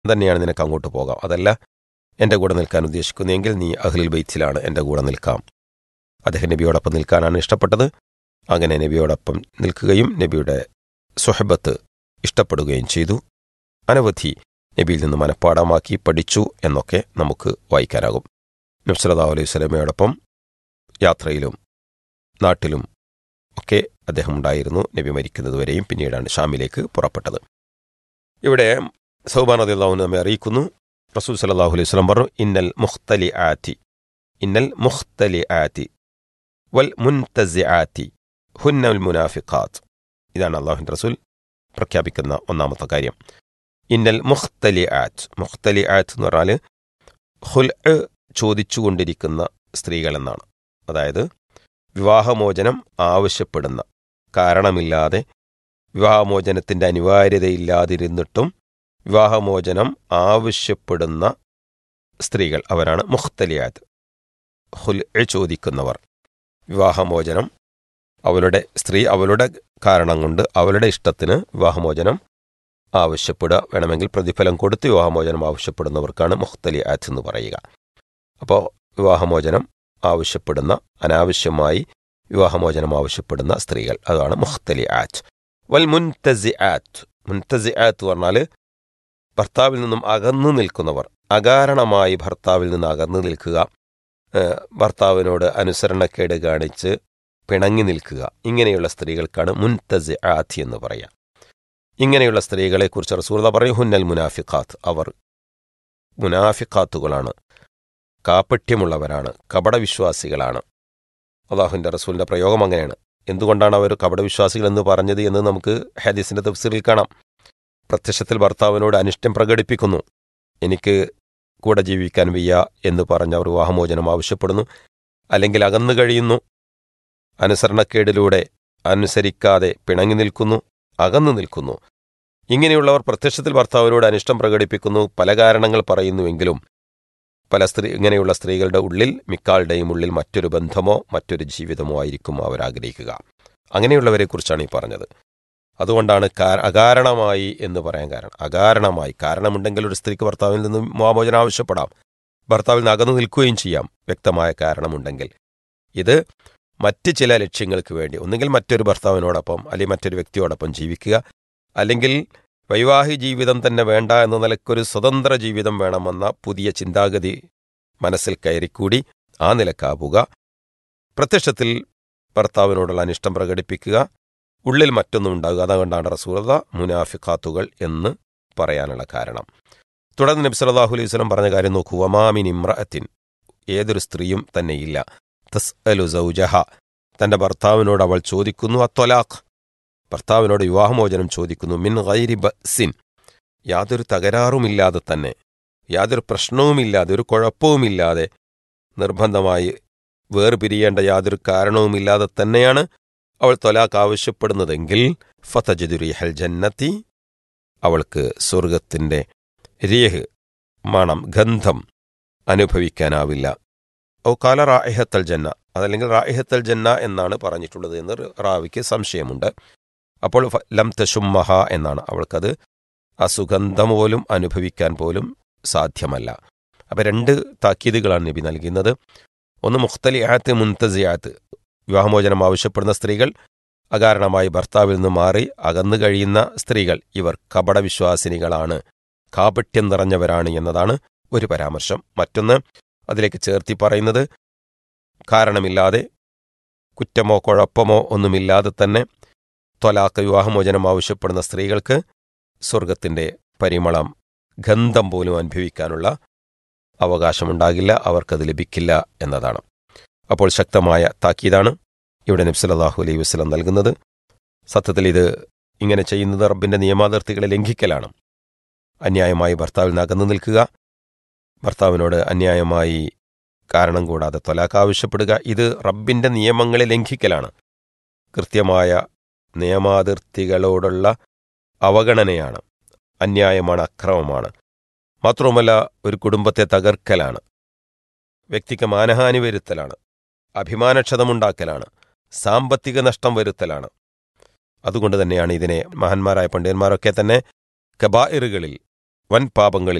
തന്നെയാണ് നിനക്ക് അങ്ങോട്ട് പോകാം അതല്ല എൻ്റെ കൂടെ നിൽക്കാൻ ഉദ്ദേശിക്കുന്നതെങ്കിൽ നീ അഹ്ലിൽ ബൈത്തിലാണ് എൻ്റെ കൂടെ നിൽക്കാം അദ്ദേഹം നബിയോടൊപ്പം നിൽക്കാനാണ് ഇഷ്ടപ്പെട്ടത് അങ്ങനെ നബിയോടൊപ്പം നിൽക്കുകയും നബിയുടെ സുഹബത്ത് ഇഷ്ടപ്പെടുകയും ചെയ്തു അനവധി നബിയിൽ നിന്ന് മനഃപ്പാടമാക്കി പഠിച്ചു എന്നൊക്കെ നമുക്ക് വായിക്കാനാകും നബ്സല്ലാ അലൈഹി സ്വലമയോടൊപ്പം യാത്രയിലും നാട്ടിലും ഒക്കെ അദ്ദേഹം ഉണ്ടായിരുന്നു നബി മരിക്കുന്നതുവരെയും പിന്നീടാണ് ഷാമിലേക്ക് പുറപ്പെട്ടത് ഇവിടെ സൗബാൻ അദിള്ളാഹു നമ്മെ അറിയിക്കുന്നു റസൂൽ സലാഹു അലൈഹി സ്വലം പറഞ്ഞു ഇന്നൽ മുഖ്തലി ആറ്റി ഇന്നൽ മുഖ്തലി ആറ്റി വൽ മുൻതസി ആറ്റി ഹുന്നൽ മുനാഫിഖാത്ത് ഇതാണ് അള്ളാഹുവിൻ്റെ റസൂൽ പ്രഖ്യാപിക്കുന്ന ഒന്നാമത്തെ കാര്യം ഇന്നൽ മുഖ്തലി ആറ്റ് മുഖ്തലി ആറ്റ് എന്ന് പറഞ്ഞാൽ ഹുൽ ചോദിച്ചുകൊണ്ടിരിക്കുന്ന സ്ത്രീകളെന്നാണ് അതായത് വിവാഹമോചനം ആവശ്യപ്പെടുന്ന കാരണമില്ലാതെ വിവാഹമോചനത്തിൻ്റെ അനിവാര്യതയില്ലാതിരുന്നിട്ടും വിവാഹമോചനം ആവശ്യപ്പെടുന്ന സ്ത്രീകൾ അവരാണ് മുഖ്തലിയാത്ത് ഹുൽ ചോദിക്കുന്നവർ വിവാഹമോചനം അവളുടെ സ്ത്രീ അവളുടെ കാരണം കൊണ്ട് അവളുടെ ഇഷ്ടത്തിന് വിവാഹമോചനം ആവശ്യപ്പെടുക വേണമെങ്കിൽ പ്രതിഫലം കൊടുത്ത് വിവാഹമോചനം ആവശ്യപ്പെടുന്നവർക്കാണ് മുഖ്തലിയാത്ത് എന്ന് പറയുക അപ്പോൾ വിവാഹമോചനം ആവശ്യപ്പെടുന്ന അനാവശ്യമായി വിവാഹമോചനം ആവശ്യപ്പെടുന്ന സ്ത്രീകൾ അതാണ് മുഖ്തലി ആറ്റ് വൽ മുൻതസി ആറ്റ് മുൻതസി ആത്ത് പറഞ്ഞാൽ ഭർത്താവിൽ നിന്നും അകന്നു നിൽക്കുന്നവർ അകാരണമായി ഭർത്താവിൽ നിന്ന് അകന്നു നിൽക്കുക ഭർത്താവിനോട് അനുസരണക്കേട് കാണിച്ച് പിണങ്ങി നിൽക്കുക ഇങ്ങനെയുള്ള സ്ത്രീകൾക്കാണ് മുൻതസി ആത്തി എന്ന് പറയാം ഇങ്ങനെയുള്ള സ്ത്രീകളെക്കുറിച്ച് റസൂർദ പറയും ഹുന്നൽ മുനാഫിഖാത്ത് അവർ മുനാഫിഖാത്തുകളാണ് കാപ്പട്യമുള്ളവരാണ് കപടവിശ്വാസികളാണ് അള്ളാഹുവിൻ്റെ റസൂലിൻ്റെ പ്രയോഗം അങ്ങനെയാണ് എന്തുകൊണ്ടാണ് അവർ കപടവിശ്വാസികൾ എന്ന് പറഞ്ഞത് എന്ന് നമുക്ക് ഹദീസിൻ്റെ തഫ്സീറിൽ കാണാം പ്രത്യക്ഷത്തിൽ ഭർത്താവിനോട് അനിഷ്ടം പ്രകടിപ്പിക്കുന്നു എനിക്ക് കൂടെ ജീവിക്കാൻ വയ്യ എന്ന് പറഞ്ഞ് അവർ വിവാഹമോചനം ആവശ്യപ്പെടുന്നു അല്ലെങ്കിൽ അകന്നു കഴിയുന്നു അനുസരണക്കേടിലൂടെ അനുസരിക്കാതെ പിണങ്ങി നിൽക്കുന്നു അകന്നു നിൽക്കുന്നു ഇങ്ങനെയുള്ളവർ പ്രത്യക്ഷത്തിൽ ഭർത്താവിനോട് അനിഷ്ടം പ്രകടിപ്പിക്കുന്നു പല കാരണങ്ങൾ പറയുന്നുവെങ്കിലും പല സ്ത്രീ ഇങ്ങനെയുള്ള സ്ത്രീകളുടെ ഉള്ളിൽ മിക്കാളുടെയും ഉള്ളിൽ മറ്റൊരു ബന്ധമോ മറ്റൊരു ജീവിതമോ ആയിരിക്കും അവർ ആഗ്രഹിക്കുക അങ്ങനെയുള്ളവരെക്കുറിച്ചാണ് ഈ പറഞ്ഞത് അതുകൊണ്ടാണ് അകാരണമായി എന്ന് പറയാൻ കാരണം അകാരണമായി കാരണമുണ്ടെങ്കിൽ ഒരു സ്ത്രീക്ക് ഭർത്താവിൽ നിന്ന് മോചനം ആവശ്യപ്പെടാം ഭർത്താവിൽ നിന്ന് അകന്നു നിൽക്കുകയും ചെയ്യാം വ്യക്തമായ കാരണമുണ്ടെങ്കിൽ ഇത് മറ്റ് ചില ലക്ഷ്യങ്ങൾക്ക് വേണ്ടി ഒന്നുകിൽ മറ്റൊരു ഭർത്താവിനോടൊപ്പം അല്ലെങ്കിൽ മറ്റൊരു വ്യക്തിയോടൊപ്പം ജീവിക്കുക അല്ലെങ്കിൽ വൈവാഹിക ജീവിതം തന്നെ വേണ്ട എന്ന നിലക്കൊരു സ്വതന്ത്ര ജീവിതം വേണമെന്ന പുതിയ ചിന്താഗതി മനസ്സിൽ കയറിക്കൂടി ആ നിലക്കാവുക പ്രത്യക്ഷത്തിൽ ഭർത്താവിനോടുള്ള അനിഷ്ടം പ്രകടിപ്പിക്കുക ഉള്ളിൽ മറ്റൊന്നും ഉണ്ടാകുക അതുകൊണ്ടാണ് റസൂലത മുനാഫിഖാത്തുകൾ എന്ന് പറയാനുള്ള കാരണം തുടർന്ന് നബി സല്ലല്ലാഹു അലൈഹി വസല്ലം പറഞ്ഞ കാര്യം നോക്കൂ വമാമിൻ ഇമ്രഅത്തിൻ ഏതൊരു സ്ത്രീയും തന്നെയില്ല തസ് അലു സൗജഹ തന്റെ ഭർത്താവിനോട് അവൾ ചോദിക്കുന്നു അത്വലാഖ് ഭർത്താവിനോട് വിവാഹമോചനം ചോദിക്കുന്നു മിൻ ഗൈരി ബസിൻ യാതൊരു തകരാറുമില്ലാതെ തന്നെ യാതൊരു പ്രശ്നവുമില്ലാതെ ഒരു കുഴപ്പവുമില്ലാതെ നിർബന്ധമായി വേർപിരിയേണ്ട യാതൊരു കാരണവുമില്ലാതെ തന്നെയാണ് അവൾ തൊലാക്ക് ആവശ്യപ്പെടുന്നതെങ്കിൽ ഫതജുരിഹൽ ജന്നത്തി അവൾക്ക് സ്വർഗത്തിൻ്റെ രേഹ് മണം ഗന്ധം അനുഭവിക്കാനാവില്ല ഓ കാല റായിഹത്തൽ ജന്ന അതല്ലെങ്കിൽ റായിഹത്തൽ ജന്ന എന്നാണ് പറഞ്ഞിട്ടുള്ളത് എന്ന് റാവിക്ക് സംശയമുണ്ട് അപ്പോൾ ലം തശുമ്മഹ എന്നാണ് അവൾക്കത് ആ സുഗന്ധം പോലും അനുഭവിക്കാൻ പോലും സാധ്യമല്ല അപ്പം രണ്ട് താക്കീതുകളാണ് നബി നൽകുന്നത് ഒന്ന് മുഖ്തലിയാത്ത് മുൻതസിയാത്ത് വിവാഹമോചനം ആവശ്യപ്പെടുന്ന സ്ത്രീകൾ അകാരണമായി ഭർത്താവിൽ നിന്ന് മാറി അകന്നു കഴിയുന്ന സ്ത്രീകൾ ഇവർ കപടവിശ്വാസിനികളാണ് കാപട്യം നിറഞ്ഞവരാണ് എന്നതാണ് ഒരു പരാമർശം മറ്റൊന്ന് അതിലേക്ക് ചേർത്തി പറയുന്നത് കാരണമില്ലാതെ കുറ്റമോ കുഴപ്പമോ ഒന്നുമില്ലാതെ തന്നെ ത്വലാക്ക് വിവാഹമോചനം ആവശ്യപ്പെടുന്ന സ്ത്രീകൾക്ക് സ്വർഗത്തിൻ്റെ പരിമളം ഗന്ധം പോലും അനുഭവിക്കാനുള്ള അവകാശമുണ്ടാകില്ല അവർക്കത് ലഭിക്കില്ല എന്നതാണ് അപ്പോൾ ശക്തമായ താക്കീതാണ് ഇവിടെ നബ്സലാഹു അലൈഹി വസ്ലം നൽകുന്നത് സത്യത്തിൽ ഇത് ഇങ്ങനെ ചെയ്യുന്നത് റബ്ബിന്റെ നിയമാതിർത്തികളെ ലംഘിക്കലാണ് അന്യായമായി ഭർത്താവിൽ നിന്ന് അകന്നു നിൽക്കുക ഭർത്താവിനോട് അന്യായമായി കാരണം കൂടാതെ തൊലാക്ക് ആവശ്യപ്പെടുക ഇത് റബ്ബിന്റെ നിയമങ്ങളെ ലംഘിക്കലാണ് കൃത്യമായ നിയമാതിർത്തികളോടുള്ള അവഗണനയാണ് അന്യായമാണ് അക്രമമാണ് മാത്രവുമല്ല ഒരു കുടുംബത്തെ തകർക്കലാണ് വ്യക്തിക്ക് മാനഹാനി വരുത്തലാണ് അഭിമാനക്ഷതമുണ്ടാക്കലാണ് സാമ്പത്തിക നഷ്ടം വരുത്തലാണ് അതുകൊണ്ട് തന്നെയാണ് ഇതിനെ മഹാന്മാരായ പണ്ഡിതന്മാരൊക്കെ തന്നെ കബായിറുകളിൽ വൻ പാപങ്ങളിൽ